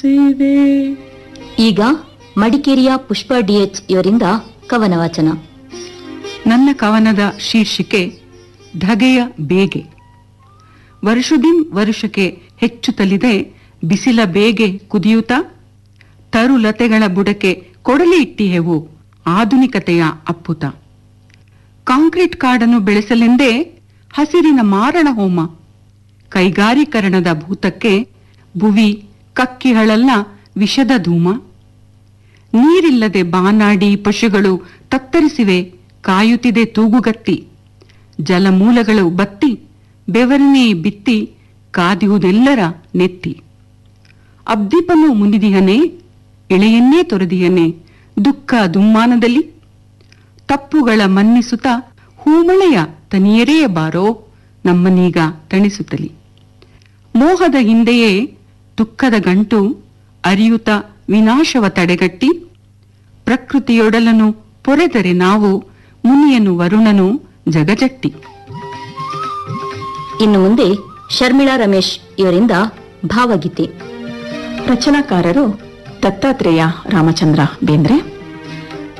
ಸೇವೆ ಈಗ ಮಡಿಕೇರಿಯ ಪುಷ್ಪ ಡಿಎಚ್ ಇವರಿಂದ ಕವನ ವಾಚನ ನನ್ನ ಕವನದ ಶೀರ್ಷಿಕೆ ಧಗೆಯ ಬೇಗೆ ವರುಷದಿಂ ವರುಷಕ್ಕೆ ಹೆಚ್ಚುತ್ತಲಿದೆ ಬಿಸಿಲ ಬೇಗೆ ಕುದಿಯುತ್ತಾ ತರುಲತೆಗಳ ಬುಡಕ್ಕೆ ಕೊಡಲಿ ಇಟ್ಟಿಹೆವು ಆಧುನಿಕತೆಯ ಅಪ್ಪುತ ಕಾಂಕ್ರೀಟ್ ಕಾಡನ್ನು ಬೆಳೆಸಲೆಂದೇ ಹಸಿರಿನ ಮಾರಣ ಹೋಮ ಕೈಗಾರೀಕರಣದ ಭೂತಕ್ಕೆ ಭುವಿ ಕಕ್ಕಿಹಳಲ್ಲ ವಿಷದ ಧೂಮ ನೀರಿಲ್ಲದೆ ಬಾನಾಡಿ ಪಶುಗಳು ತತ್ತರಿಸಿವೆ ಕಾಯುತ್ತಿದೆ ತೂಗುಗತ್ತಿ ಜಲಮೂಲಗಳು ಬತ್ತಿ ಬೆವರನೇ ಬಿತ್ತಿ ಕಾದಿಹುದೆಲ್ಲರ ನೆತ್ತಿ ಅಬ್ದೀಪನು ಮುನಿದಿಹನೆ ಎಳೆಯನ್ನೇ ತೊರೆದಿಯನೆ ದುಃಖ ದುಮ್ಮಾನದಲ್ಲಿ ತಪ್ಪುಗಳ ಮನ್ನಿಸುತ್ತ ಹೂಮಳೆಯ ತನಿಯರೇ ಬಾರೋ ನಮ್ಮನೀಗ ತಣಿಸುತ್ತಲಿ ಮೋಹದ ಹಿಂದೆಯೇ ದುಃಖದ ಗಂಟು ಅರಿಯುತ ವಿನಾಶವ ತಡೆಗಟ್ಟಿ ಪ್ರಕೃತಿಯೊಡಲನು ಪೊರೆದರೆ ನಾವು ಮುನಿಯನು ವರುಣನು ಜಗಜಟ್ಟಿ ಇನ್ನು ಮುಂದೆ ಶರ್ಮಿಳಾ ರಮೇಶ್ ಇವರಿಂದ ಭಾವಗೀತೆ ರಚನಾಕಾರರು ದತ್ತಾತ್ರೇಯ ರಾಮಚಂದ್ರ ಬೇಂದ್ರೆ